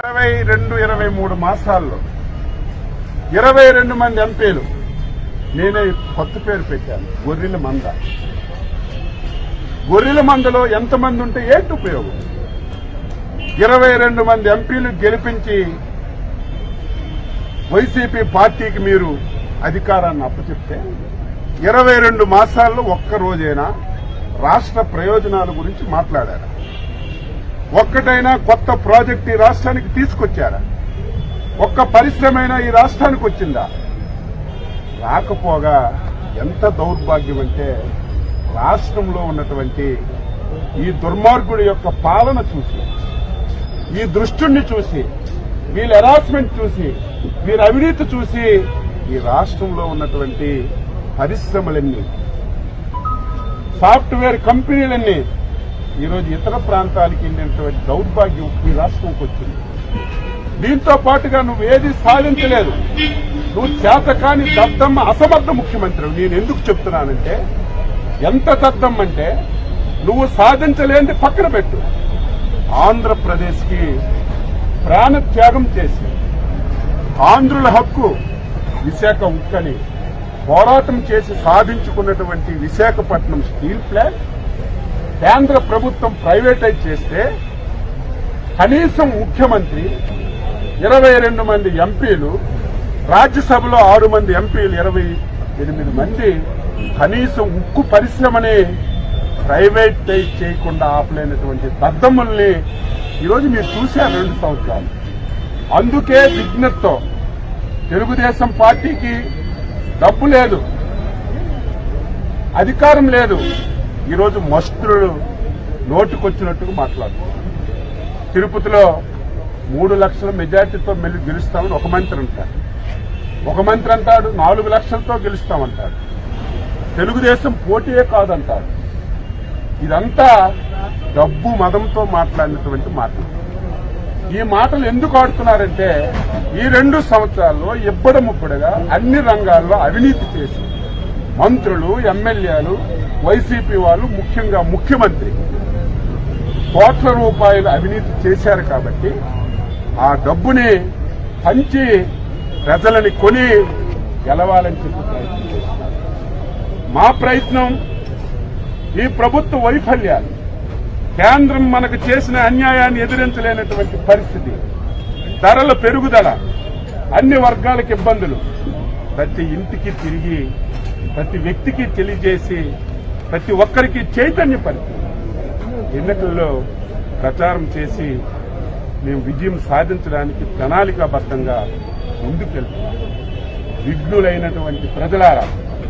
ఇరవై రెండు ఇరవై మూడు మాసాల్లో ఇరవై రెండు మంది ఎంపీలు నేనే కొత్త పేరు పెట్టాను గొర్రెల మంద గొర్రెల మందలో ఎంతమంది ఉంటే ఏంటి ఉపయోగం ఇరవై రెండు మంది ఎంపీలు గెలిపించి వైసీపీ పార్టీకి మీరు అధికారాన్ని అప్పచెప్తే ఇరవై రెండు మాసాల్లో ఒక్క రోజైనా రాష్ట్ర ప్రయోజనాల గురించి మాట్లాడారు ఒక్కటైనా కొత్త ప్రాజెక్ట్ ఈ రాష్ట్రానికి తీసుకొచ్చారా ఒక్క పరిశ్రమైనా ఈ రాష్ట్రానికి వచ్చిందా రాకపోగా ఎంత దౌర్భాగ్యం అంటే రాష్ట్రంలో ఉన్నటువంటి ఈ దుర్మార్గుడి యొక్క పాలన చూసి ఈ దృష్టుణ్ణి చూసి వీళ్ళ హెరాస్మెంట్ చూసి వీరి అవినీతి చూసి ఈ రాష్ట్రంలో ఉన్నటువంటి పరిశ్రమలన్నీ సాఫ్ట్వేర్ కంపెనీలన్నీ ఈరోజు ఇతర ప్రాంతాలకి వెళ్ళినటువంటి దౌర్భాగ్యం ఈ రాష్ట్రంకి వచ్చింది దీంతో పాటుగా నువ్వు ఏది సాధించలేదు నువ్వు చేతకాని దద్దమ్మ అసమర్థ ముఖ్యమంత్రి నేను ఎందుకు చెప్తున్నానంటే ఎంత దద్దమ్మంటే నువ్వు సాధించలేని పక్కన పెట్టు ఆంధ్రప్రదేశ్ కి ప్రాణత్యాగం చేసి ఆంధ్రుల హక్కు విశాఖ ఉక్కని పోరాటం చేసి సాధించుకున్నటువంటి విశాఖపట్నం స్టీల్ ప్లాంట్ కేంద్ర ప్రభుత్వం ప్రైవేటైజ్ చేస్తే కనీసం ముఖ్యమంత్రి ఇరవై రెండు మంది ఎంపీలు రాజ్యసభలో ఆరు మంది ఎంపీలు ఇరవై ఎనిమిది మంది కనీసం ఉక్కు పరిశ్రమని ప్రైవేటైజ్ చేయకుండా ఆపలేనటువంటి దద్దమ్ముల్ని ఈరోజు మీరు చూశారు రెండు సంవత్సరాలు అందుకే విజ్ఞతతో తెలుగుదేశం పార్టీకి డబ్బు లేదు అధికారం లేదు ఈరోజు మస్తులు నోటుకొచ్చినట్టుగా మాట్లాడుతున్నారు తిరుపతిలో మూడు లక్షల మెజార్టీతో మెల్లి గెలుస్తామని ఒక మంత్రి అంటాడు ఒక మంత్రి అంటాడు నాలుగు లక్షలతో గెలుస్తామంటాడు తెలుగుదేశం పోటీయే కాదంటాడు ఇదంతా డబ్బు మదంతో మాట్లాడినటువంటి మాటలు ఈ మాటలు ఎందుకు ఆడుతున్నారంటే ఈ రెండు సంవత్సరాల్లో ఇబ్బడి ముబ్బడిగా అన్ని రంగాల్లో అవినీతి చేసి మంత్రులు ఎమ్మెల్యేలు వైసీపీ వాళ్ళు ముఖ్యంగా ముఖ్యమంత్రి కోట్ల రూపాయలు అవినీతి చేశారు కాబట్టి ఆ డబ్బుని పంచి ప్రజలని కొని గెలవాలని చెప్పి ప్రయత్నం చేస్తున్నారు మా ప్రయత్నం ఈ ప్రభుత్వ వైఫల్యాలు కేంద్రం మనకు చేసిన అన్యాయాన్ని ఎదిరించలేనటువంటి పరిస్థితి ధరల పెరుగుదల అన్ని వర్గాలకు ఇబ్బందులు ప్రతి ఇంటికి తిరిగి ప్రతి వ్యక్తికి తెలియజేసి ప్రతి ఒక్కరికి చైతన్యపరిచి ఎన్నికల్లో ప్రచారం చేసి మేము విజయం సాధించడానికి ప్రణాళికాబద్ధంగా ముందుకెళ్తున్నాం విఘ్నులైనటువంటి ప్రజలారా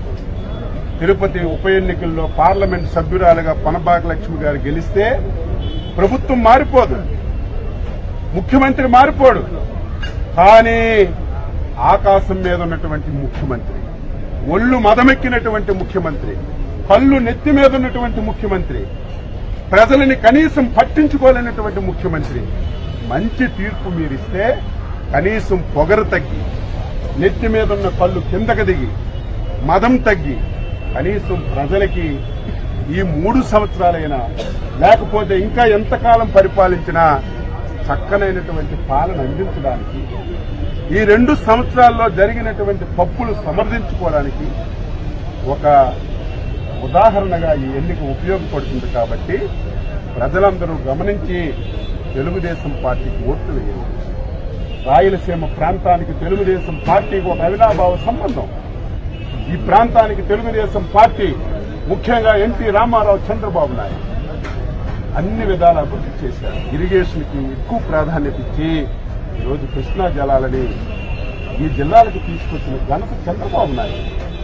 తిరుపతి ఉప ఎన్నికల్లో పార్లమెంట్ సభ్యురాలుగా పనబాక లక్ష్మి గారు గెలిస్తే ప్రభుత్వం మారిపోదు ముఖ్యమంత్రి మారిపోడు కానీ ఆకాశం మీద ఉన్నటువంటి ముఖ్యమంత్రి ఒళ్ళు మదమెక్కినటువంటి ముఖ్యమంత్రి కళ్ళు నెత్తి మీద ఉన్నటువంటి ముఖ్యమంత్రి ప్రజలని కనీసం పట్టించుకోలేనటువంటి ముఖ్యమంత్రి మంచి తీర్పు మీరిస్తే కనీసం పొగరు తగ్గి నెత్తి మీద ఉన్న కళ్ళు కిందకు దిగి మదం తగ్గి కనీసం ప్రజలకి ఈ మూడు సంవత్సరాలైనా లేకపోతే ఇంకా ఎంతకాలం పరిపాలించినా చక్కనైనటువంటి పాలన అందించడానికి ఈ రెండు సంవత్సరాల్లో జరిగినటువంటి పప్పులు సమర్థించుకోవడానికి ఒక ఉదాహరణగా ఈ ఎన్నిక ఉపయోగపడుతుంది కాబట్టి ప్రజలందరూ గమనించి తెలుగుదేశం పార్టీకి ఓట్లు వేయండి రాయలసీమ ప్రాంతానికి తెలుగుదేశం పార్టీకి ఒక అవినాభావ సంబంధం ఈ ప్రాంతానికి తెలుగుదేశం పార్టీ ముఖ్యంగా ఎన్టీ రామారావు చంద్రబాబు నాయుడు అన్ని విధాల అభివృద్ధి చేశారు ఇరిగేషన్ కి ఎక్కువ ప్రాధాన్యత ఇచ్చి ఈరోజు కృష్ణా జలాలని ఈ జిల్లాలకు తీసుకొచ్చిన ఘనత చంద్రబాబు నాయుడు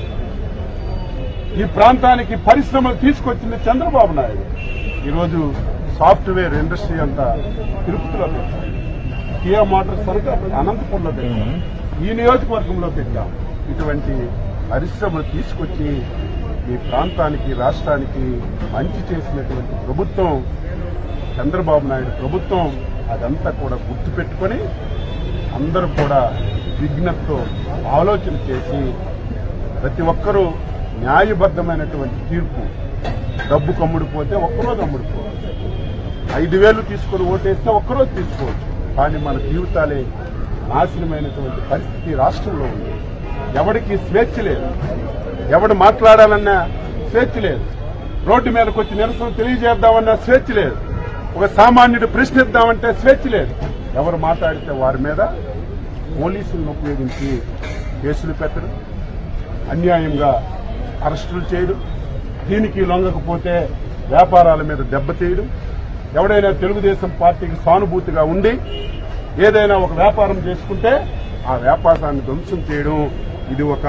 ఈ ప్రాంతానికి పరిశ్రమలు తీసుకొచ్చింది చంద్రబాబు నాయుడు ఈరోజు సాఫ్ట్వేర్ ఇండస్ట్రీ అంతా తిరుపతిలో పెట్టాం కియా మోటార్స్ అంతా అనంతపురంలో పెట్టాం ఈ నియోజకవర్గంలో పెట్టాం ఇటువంటి పరిశ్రమలు తీసుకొచ్చి ఈ ప్రాంతానికి రాష్ట్రానికి మంచి చేసినటువంటి ప్రభుత్వం చంద్రబాబు నాయుడు ప్రభుత్వం అదంతా కూడా గుర్తుపెట్టుకొని అందరూ కూడా విజ్ఞతతో ఆలోచన చేసి ప్రతి ఒక్కరూ న్యాయబద్ధమైనటువంటి తీర్పు డబ్బు కమ్ముడిపోతే ఒక్కరోజు అమ్ముడుకోవచ్చు ఐదు వేలు తీసుకొని ఓటేస్తే ఒక్కరోజు తీసుకోవచ్చు కానీ మన జీవితాలే నాశనమైనటువంటి పరిస్థితి రాష్ట్రంలో ఉంది ఎవడికి స్వేచ్ఛ లేదు ఎవడు మాట్లాడాలన్నా స్వేచ్ఛ లేదు రోడ్డు మీదకి వచ్చి నిరసన తెలియజేద్దామన్నా స్వేచ్ఛ లేదు ఒక సామాన్యుడు ప్రశ్నిద్దామంటే స్వేచ్ఛ లేదు ఎవరు మాట్లాడితే వారి మీద పోలీసులను ఉపయోగించి కేసులు పెట్టడం అన్యాయంగా అరెస్టులు చేయడం దీనికి లొంగకపోతే వ్యాపారాల మీద దెబ్బతీయడం ఎవడైనా తెలుగుదేశం పార్టీకి సానుభూతిగా ఉండి ఏదైనా ఒక వ్యాపారం చేసుకుంటే ఆ వ్యాపారాన్ని ధ్వంసం చేయడం ఇది ఒక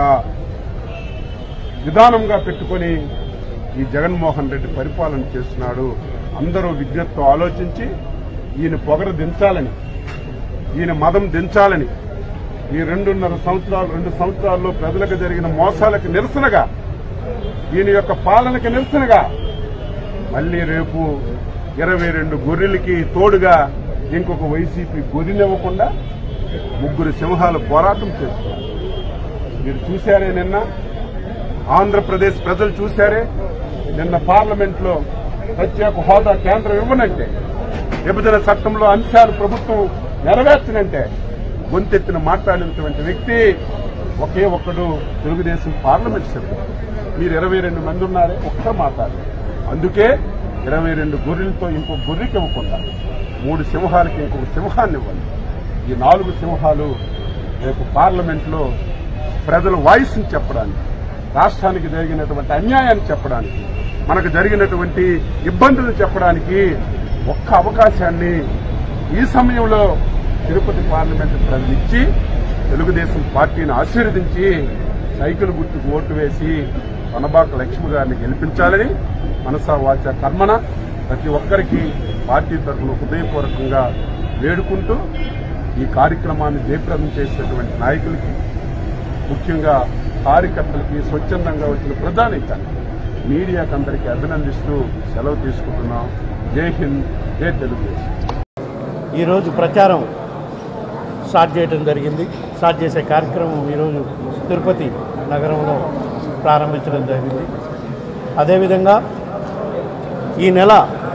విధానంగా పెట్టుకొని ఈ జగన్మోహన్ రెడ్డి పరిపాలన చేస్తున్నాడు అందరూ విజ్ఞతతో ఆలోచించి ఈయన పొగర దించాలని ఈయన మదం దించాలని ఈ రెండున్నర సంవత్సరాలు రెండు సంవత్సరాల్లో ప్రజలకు జరిగిన మోసాలకు నిరసనగా ఈయన యొక్క పాలనకి నిరసనగా మళ్లీ రేపు ఇరవై రెండు గొర్రెలకి తోడుగా ఇంకొక వైసీపీ గొర్రెనివ్వకుండా ముగ్గురు సింహాలు పోరాటం చేస్తున్నారు మీరు చూశారే నిన్న ఆంధ్రప్రదేశ్ ప్రజలు చూశారే నిన్న పార్లమెంట్ లో ప్రత్యేక హోదా కేంద్రం ఇవ్వనంటే విభజన చట్టంలో అంశాలు ప్రభుత్వం నెరవేర్చనంటే గొంతెత్తిన మాట్లాడినటువంటి వ్యక్తి ఒకే ఒక్కడు తెలుగుదేశం పార్లమెంట్ సభ్యుడు మీరు ఇరవై రెండు మంది ఉన్నారే ఒక్క మాట్లాడారు అందుకే ఇరవై రెండు గొర్రెలతో ఇంకొక గొర్రెకి ఇవ్వకుండా మూడు సింహాలకి ఇంకొక సింహాన్ని ఇవ్వండి ఈ నాలుగు సింహాలు రేపు పార్లమెంట్ లో ప్రజల వాయిస్ చెప్పడానికి రాష్ట్రానికి జరిగినటువంటి అన్యాయాన్ని చెప్పడానికి మనకు జరిగినటువంటి ఇబ్బందులు చెప్పడానికి ఒక్క అవకాశాన్ని ఈ సమయంలో తిరుపతి పార్లమెంటు ప్రజలు ఇచ్చి తెలుగుదేశం పార్టీని ఆశీర్వదించి సైకిల్ గుర్తుకు ఓటు వేసి వనబాక లక్ష్మి గారిని గెలిపించాలని మనసా వాచ కర్మన ప్రతి ఒక్కరికి పార్టీ తరఫున హృదయపూర్వకంగా వేడుకుంటూ ఈ కార్యక్రమాన్ని జయప్రదం చేసినటువంటి నాయకులకి ముఖ్యంగా కార్యకర్తలకి స్వచ్ఛందంగా వచ్చిన ప్రధానికాన్ని మీడియాకి అందరికీ అభినందిస్తూ సెలవు తీసుకుంటున్నాం జై హింద్ జై తెలుగుదేశం ఈరోజు ప్రచారం స్టార్ట్ చేయడం జరిగింది స్టార్ట్ చేసే కార్యక్రమం ఈరోజు తిరుపతి నగరంలో ప్రారంభించడం జరిగింది అదేవిధంగా ఈ నెల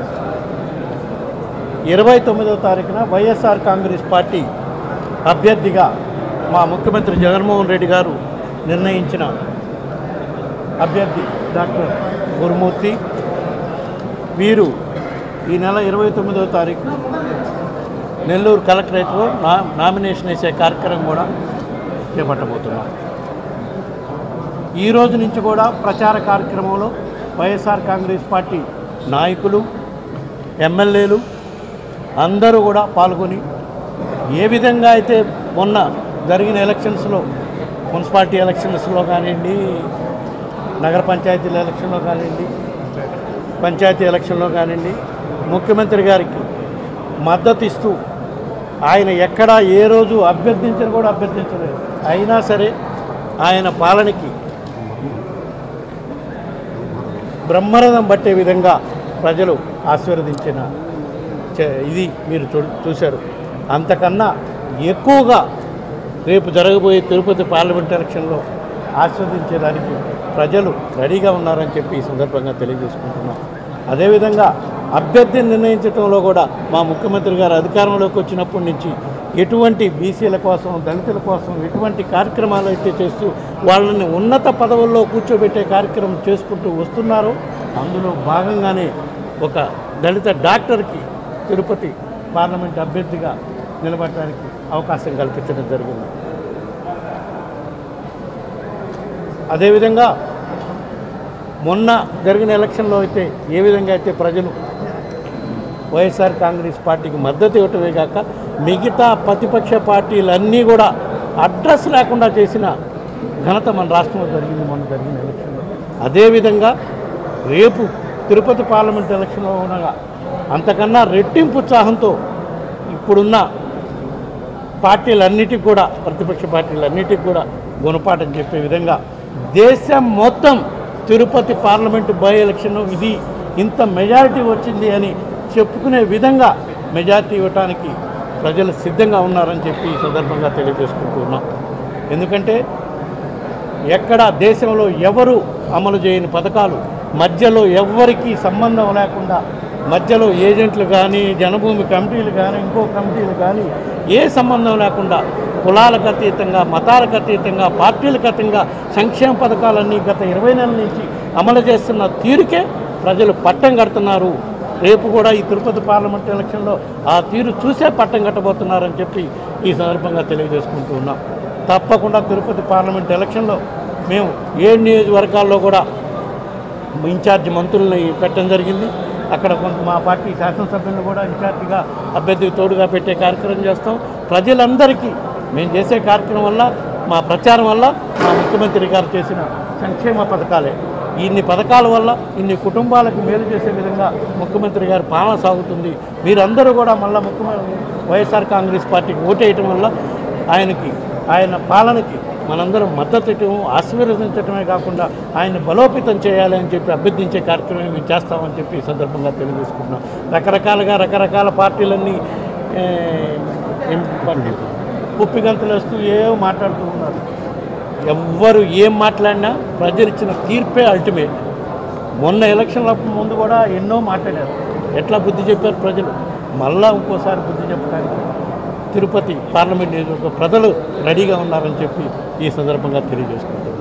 ఇరవై తొమ్మిదవ తారీఖున వైఎస్ఆర్ కాంగ్రెస్ పార్టీ అభ్యర్థిగా మా ముఖ్యమంత్రి జగన్మోహన్ రెడ్డి గారు నిర్ణయించిన అభ్యర్థి డాక్టర్ గురుమూర్తి వీరు ఈ నెల ఇరవై తొమ్మిదవ తారీఖు నెల్లూరు కలెక్టరేట్లో నా నామినేషన్ వేసే కార్యక్రమం కూడా చేపట్టబోతున్నాం ఈ రోజు నుంచి కూడా ప్రచార కార్యక్రమంలో వైఎస్ఆర్ కాంగ్రెస్ పార్టీ నాయకులు ఎమ్మెల్యేలు అందరూ కూడా పాల్గొని ఏ విధంగా అయితే మొన్న జరిగిన ఎలక్షన్స్లో మున్సిపాలిటీ ఎలక్షన్స్లో కానివ్వండి నగర పంచాయతీల ఎలక్షన్లో కానివ్వండి పంచాయతీ ఎలక్షన్లో కానివ్వండి ముఖ్యమంత్రి గారికి మద్దతు ఇస్తూ ఆయన ఎక్కడా ఏ రోజు అభ్యర్థించని కూడా అభ్యర్థించలేదు అయినా సరే ఆయన పాలనకి బ్రహ్మరథం పట్టే విధంగా ప్రజలు ఆశీర్వదించిన చే- ఇది మీరు చూ చూశారు అంతకన్నా ఎక్కువగా రేపు జరగబోయే తిరుపతి పార్లమెంట్ ఎలక్షన్లో ఆస్వాదించేదానికి ప్రజలు రెడీగా ఉన్నారని చెప్పి ఈ సందర్భంగా తెలియజేసుకుంటున్నాం అదేవిధంగా అభ్యర్థిని నిర్ణయించడంలో కూడా మా ముఖ్యమంత్రి గారు అధికారంలోకి వచ్చినప్పటి నుంచి ఎటువంటి బీసీల కోసం దళితుల కోసం ఎటువంటి కార్యక్రమాలు అయితే చేస్తూ వాళ్ళని ఉన్నత పదవుల్లో కూర్చోబెట్టే కార్యక్రమం చేసుకుంటూ వస్తున్నారో అందులో భాగంగానే ఒక దళిత డాక్టర్కి తిరుపతి పార్లమెంట్ అభ్యర్థిగా నిలబడటానికి అవకాశం కల్పించడం జరిగింది అదేవిధంగా మొన్న జరిగిన ఎలక్షన్లో అయితే ఏ విధంగా అయితే ప్రజలు వైఎస్ఆర్ కాంగ్రెస్ పార్టీకి మద్దతు ఇవ్వటమే కాక మిగతా ప్రతిపక్ష పార్టీలన్నీ కూడా అడ్రస్ లేకుండా చేసిన ఘనత మన రాష్ట్రంలో జరిగింది మొన్న జరిగిన ఎలక్షన్లో అదేవిధంగా రేపు తిరుపతి పార్లమెంట్ ఎలక్షన్లో ఉండగా అంతకన్నా రెట్టింపు ఉత్సాహంతో ఇప్పుడున్న పార్టీలన్నిటికీ కూడా ప్రతిపక్ష పార్టీలన్నిటికీ కూడా గుణపాఠం చెప్పే విధంగా దేశం మొత్తం తిరుపతి పార్లమెంటు బై ఎలక్షన్ ఇది ఇంత మెజారిటీ వచ్చింది అని చెప్పుకునే విధంగా మెజారిటీ ఇవ్వటానికి ప్రజలు సిద్ధంగా ఉన్నారని చెప్పి ఈ సందర్భంగా తెలియజేసుకుంటున్నాం ఎందుకంటే ఎక్కడ దేశంలో ఎవరు అమలు చేయని పథకాలు మధ్యలో ఎవ్వరికీ సంబంధం లేకుండా మధ్యలో ఏజెంట్లు కానీ జనభూమి కమిటీలు కానీ ఇంకో కమిటీలు కానీ ఏ సంబంధం లేకుండా కులాలకు అతీతంగా మతాలకు అతీతంగా పార్టీలకు అతీతంగా సంక్షేమ పథకాలన్నీ గత ఇరవై నెలల నుంచి అమలు చేస్తున్న తీరుకే ప్రజలు పట్టం కడుతున్నారు రేపు కూడా ఈ తిరుపతి పార్లమెంట్ ఎలక్షన్లో ఆ తీరు చూసే పట్టం కట్టబోతున్నారని చెప్పి ఈ సందర్భంగా తెలియజేసుకుంటూ ఉన్నాం తప్పకుండా తిరుపతి పార్లమెంట్ ఎలక్షన్లో మేము ఏడు నియోజకవర్గాల్లో కూడా ఇన్ఛార్జ్ మంత్రుల్ని పెట్టడం జరిగింది అక్కడ కొంత మా పార్టీ శాసనసభ్యులను కూడా ఇన్ఛార్జిగా అభ్యర్థికి తోడుగా పెట్టే కార్యక్రమం చేస్తాం ప్రజలందరికీ మేము చేసే కార్యక్రమం వల్ల మా ప్రచారం వల్ల మా ముఖ్యమంత్రి గారు చేసిన సంక్షేమ పథకాలే ఇన్ని పథకాల వల్ల ఇన్ని కుటుంబాలకు మేలు చేసే విధంగా ముఖ్యమంత్రి గారి పాలన సాగుతుంది మీరందరూ కూడా మళ్ళీ ముఖ్యమంత్రి వైఎస్ఆర్ కాంగ్రెస్ పార్టీకి ఓటేయటం వల్ల ఆయనకి ఆయన పాలనకి మనందరం మద్దతు ఇవ్వటం ఆశీర్వదించడమే కాకుండా ఆయన బలోపేతం చేయాలి అని చెప్పి అభ్యర్థించే కార్యక్రమం మేము చేస్తామని చెప్పి ఈ సందర్భంగా తెలియజేసుకుంటున్నాం రకరకాలుగా రకరకాల పార్టీలన్నీ ఏ, ఏం పార్టీ కుప్పిగంతులు వస్తూ ఏవో మాట్లాడుతూ ఉన్నారు ఎవ్వరు ఏం మాట్లాడినా ప్రజలు ఇచ్చిన తీర్పే అల్టిమేట్ మొన్న ఎలక్షన్ల ముందు కూడా ఎన్నో మాట్లాడారు ఎట్లా బుద్ధి చెప్పారు ప్రజలు మళ్ళా ఇంకోసారి బుద్ధి చెప్పడానికి తిరుపతి పార్లమెంట్ నియోజకవర్గ ప్రజలు రెడీగా ఉన్నారని చెప్పి ఈ సందర్భంగా తెలియజేసుకుంటున్నాను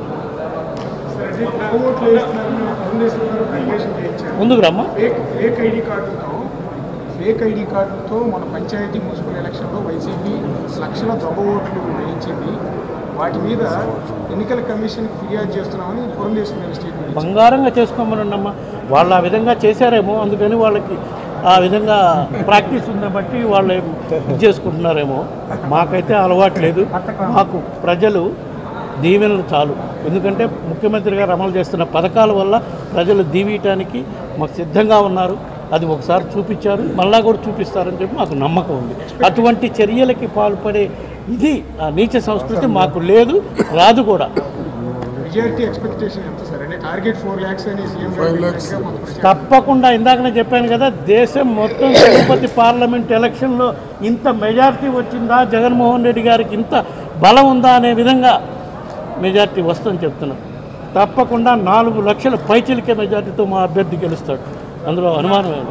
ఓట్లు వేస్తున్నారని కాంగ్రెస్ గారు అలిగేషన్ చేయించారు ముందుకు రమ్మా ఫేక్ ఫేక్ ఐడి కార్డులతో ఫేక్ ఐడి కార్డులతో మన పంచాయతీ మున్సిపల్ ఎలక్షన్లో వైసీపీ లక్షల దొంగ ఓట్లు వేయించింది వాటి మీద ఎన్నికల కమిషన్కి ఫిర్యాదు చేస్తున్నామని పురంధేశ్వరి స్టేట్మెంట్ ఇచ్చారు. బంగారంగా చేసుకోమని ఉన్నమ్మా వాళ్ళు ఆ విధంగా చేశారేమో అందుకని వాళ్ళకి ఆ విధంగా ప్రాక్టీస్ ఉందని బట్టి వాళ్ళు ఏం ఇది చేసుకుంటున్నారేమో మాకైతే అలవాటు లేదు మాకు ప్రజలు దీవెనలు చాలు ఎందుకంటే ముఖ్యమంత్రి గారు అమలు చేస్తున్న పథకాల వల్ల ప్రజలు దీవియటానికి మాకు సిద్ధంగా ఉన్నారు అది ఒకసారి చూపించారు మళ్ళా కూడా చూపిస్తారని చెప్పి మాకు నమ్మకం ఉంది అటువంటి చర్యలకి పాల్పడే ఇది ఆ నీచ సంస్కృతి మాకు లేదు రాదు కూడా మెజారిటీ ఎక్స్పెక్టేషన్ ఎంత సార్ అంటే టార్గెట్ ఫోర్ ల్యాక్స్ అని సీఎం గారు చెప్పినట్టుగా కొంత ప్రచారం. తప్పకుండా ఇందాకనే చెప్పాను కదా దేశం మొత్తం తిరుపతి పార్లమెంట్ ఎలక్షన్లో ఇంత మెజారిటీ వచ్చిందా జగన్మోహన్ రెడ్డి గారికి ఇంత బలం ఉందా అనే విధంగా మెజారిటీ వస్తుందని చెప్తున్నాను తప్పకుండా నాలుగు లక్షల పైచిలికే మెజారిటీతో మా అభ్యర్థి గెలుస్తాడు అందులో అనుమానం లేదు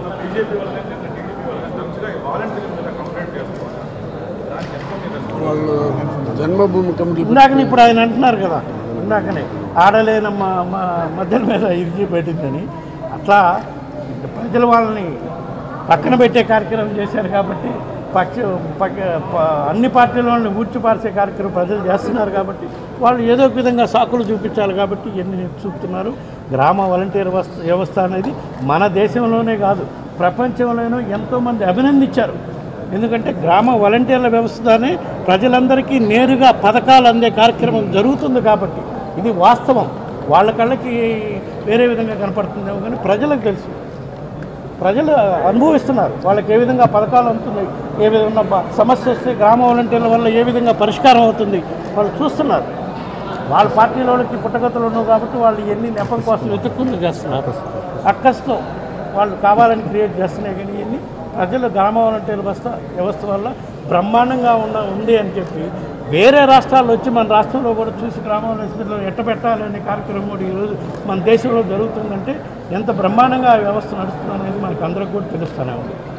వాళ్ళు జన్మభూమి కమిటీ ఇందాకనే ఇప్పుడు ఆయన అంటున్నారు కదా ఇందాకనే ఆడలేనమ్మ మా మధ్యల మీద ఇరిచి పెట్టిందని అట్లా ప్రజల వాళ్ళని పక్కన పెట్టే కార్యక్రమం చేశారు కాబట్టి పక్ష పక్క ప- అన్ని పార్టీల వాళ్ళని ఊడ్చిపార్చే కార్యక్రమం ప్రజలు చేస్తున్నారు కాబట్టి వాళ్ళు ఏదో ఒక విధంగా సాకులు చూపించాలి కాబట్టి ఎన్ని చూపుతున్నారు గ్రామ వాలంటీర్ వ్యవస్థ వ్యవస్థ అనేది మన దేశంలోనే కాదు ప్రపంచంలోనూ ఎంతోమంది అభినందించారు ఎందుకంటే గ్రామ వాలంటీర్ల వ్యవస్థనే ప్రజలందరికీ నేరుగా పథకాలు అందే కార్యక్రమం జరుగుతుంది కాబట్టి ఇది వాస్తవం వాళ్ళ కళ్ళకి వేరే విధంగా కనపడుతుందేమో కానీ ప్రజలకు తెలుసు ప్రజలు అనుభవిస్తున్నారు వాళ్ళకి ఏ విధంగా పథకాలు అందుతున్నాయి ఏ విధంగా బ- సమస్య వస్తే గ్రామ వాలంటీర్ల వల్ల ఏ విధంగా పరిష్కారం అవుతుంది వాళ్ళు చూస్తున్నారు వాళ్ళ పార్టీలోకి పుట్టగతులు ఉన్నావు కాబట్టి వాళ్ళు ఎన్ని నెపం కోసం వెతుక్కుని చేస్తున్నారు అక్కస్తో వాళ్ళు కావాలని క్రియేట్ చేస్తున్నాయి కానీ ఇవన్నీ ప్రజలు గ్రామ వాలంటీర్ల వ్యవస్థ వ్యవస్థ వల్ల బ్రహ్మాండంగా ఉన్న ఉంది అని చెప్పి వేరే రాష్ట్రాల్లో వచ్చి మన రాష్ట్రంలో కూడా చూసి గ్రామ వాలంటీర్లు ఎట్ట పెట్టాలి అనే కార్యక్రమం కూడా ఈరోజు మన దేశంలో జరుగుతుందంటే ఎంత బ్రహ్మాండంగా ఆ వ్యవస్థ నడుస్తుంది అనేది మనకు అందరికి కూడా తెలుస్తూనే ఉంది